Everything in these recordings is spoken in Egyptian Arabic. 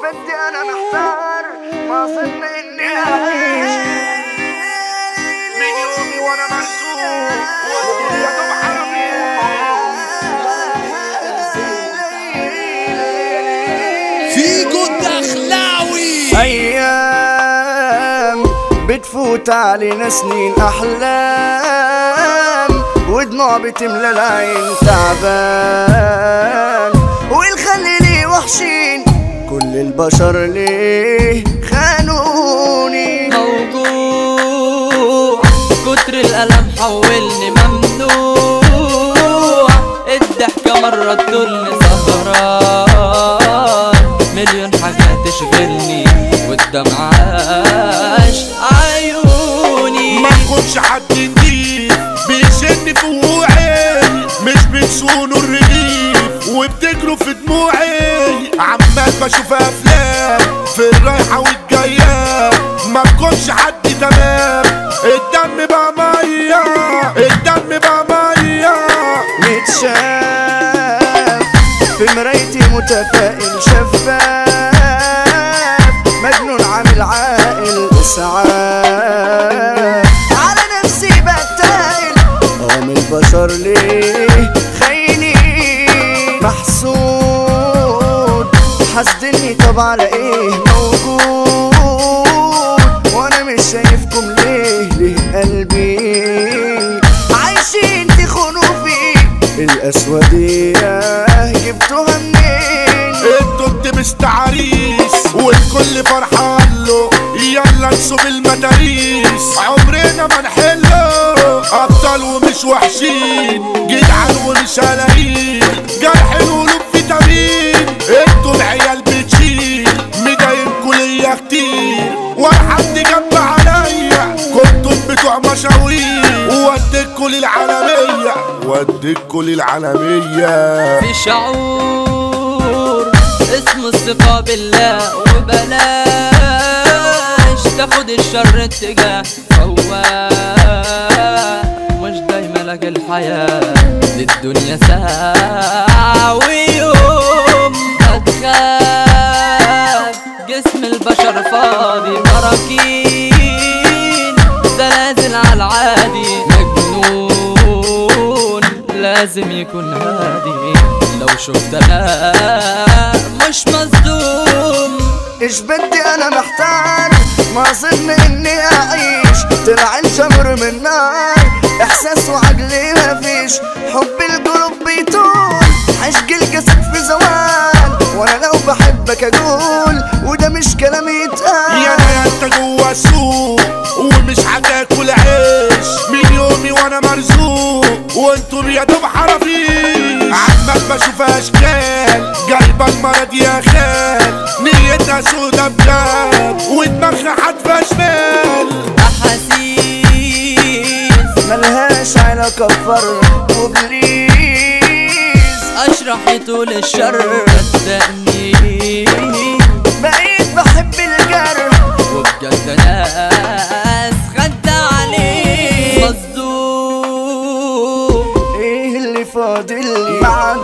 بدي انا محتار ما اظن اني اعيش من يومي وانا مرسوم والدنيا تبقى فيجو الدخلاوي ايام بتفوت علينا سنين احلام ودموع بتملى العين تعبان والخلي لي وحشين كل البشر ليه خانوني موجوع كتر الألم حولني ممنوع الضحكة مرة تدلني سهران مليون حاجة تشغلني والدمع عاش عيوني ما تكونش حد نضيف بيشن في وقوعي مش بتسونوا الرغيف وبتجروا في دموعي عمال بشوف افلام في الرايحة والجاية ما تكونش حد تمام الدم بقى مية الدم بقى مية متشاف في مرايتي متفائل شفاف مجنون عامل عاقل اسعاف على نفسي بتايل قوم البشر ليه خاينين محسود حاسدني طب على ايه موجود وانا مش شايفكم ليه ليه قلبي عايشين تخونوا فيه الاسودية جبتوها منين انتوا بتبس تعريس والكل فرحان له يلا نسوب المداريس عمرنا ما نحله ابطال ومش وحشين جدعان ومش هلاقين جرح القلوب فيتامين انتوا العيال بتشيل مضايقكوا ليا كتير ولا حد جنب عليا كنتم بتوع مشاوير ووديتكوا للعالمية وديتكوا للعالمية في شعور اسمه الثقة بالله وبلاش تاخد الشر اتجاه فواق مش دايما لك الحياة للدنيا ساعة ويوم هتخاف جسم البشر فاضي براكين زلازل على العادي مجنون لازم يكون هادي لو شفت انا مش مصدوم ايش بدي انا محتار ما اظن اني اعيش طلع الجمر من نار احساس وعقلي ما فيش حب القلوب بيطول عشق الجسد في زوال وانا لو بحبك اقول وده مش كلام يتقال يا انا انت جوا السوق ومش هتاكل عيش من يومي وانا مرزوق وانتم يا دوب حرافيش عمال بشوف اشكال جايبه المرض يا خال نيتها سودا بجد ودماغها حدفه شمال احاسيس ملهاش علاقة بفر وبليز اشرح طول الشر صدقني بقيت بحب الجرح وبجد ناس خد عليه مصدوم ايه اللي فاضل لي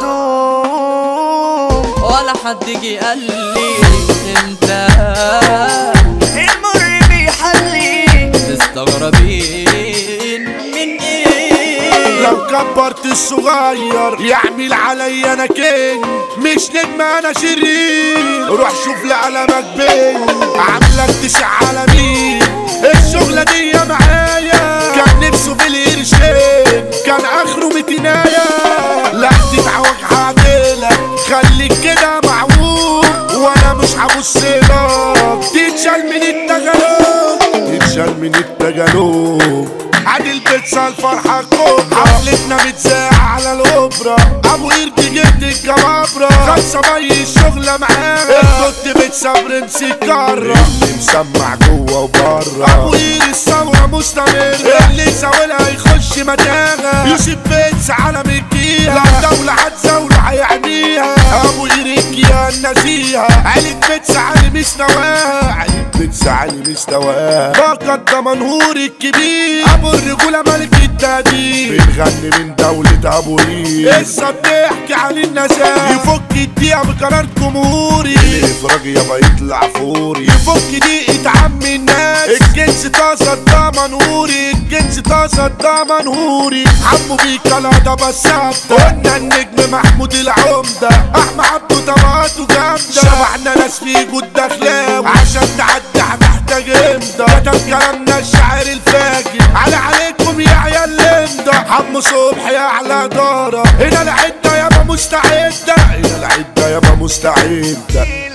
معدوم ولا حد جه قال لي انت المر بيحلي مستغربين من ايه لو كبرت الصغير يعمل عليا انا كينج مش نجم انا شرير روح شوف لعلمك بين عاملك تسع على مين الشغلة دي معايا كان نفسه في القرشين كان اخره متنايا لا تتعوج عادلك خليك كده معوج وانا مش هبص لك تتشال من التجارب تتشال من التجارب عادل بيتزا الفرحة كبرى حفلتنا متذاعة على الأوبرا أبو قرد جبت الجبابرة خمسة مي الشغلة معاه الدوت بيتزا برنس الكرة اللي مسمع جوه وبره أبو قير الثورة مستمرة اللي زاولها يخش متاهة يوسف بيتزا على مكيها لو دولة هتزاوله هيعميها أبو قير يا النزيهة عيلة بيتزا على علي مستواعي بنت علي مستواعي فقط ده منهور الكبير ابو الرجولة ملك التقدير بنغني من دولة ابو ريم لسه بنحكي عن النزاهة يفك الدقيقة بقرار جمهوري الافراج يابا يطلع فوري يفك دقيقة عم الناس الجنس طاسة ده منهوري الجنس طاسة ده منهوري عمو بيك لا ده بس قلنا النجم محمود العمدة احمد عبده طبقاته جامدة شبعنا ناس في جود دخلاوي عشان تعدي هتحتاج امضى كتب كلامنا الشاعر الفاجر على عليكم يا عيال الامضى عم صبحي اعلى دارة هنا العدة يابا مستعدة هنا العدة يابا مستعدة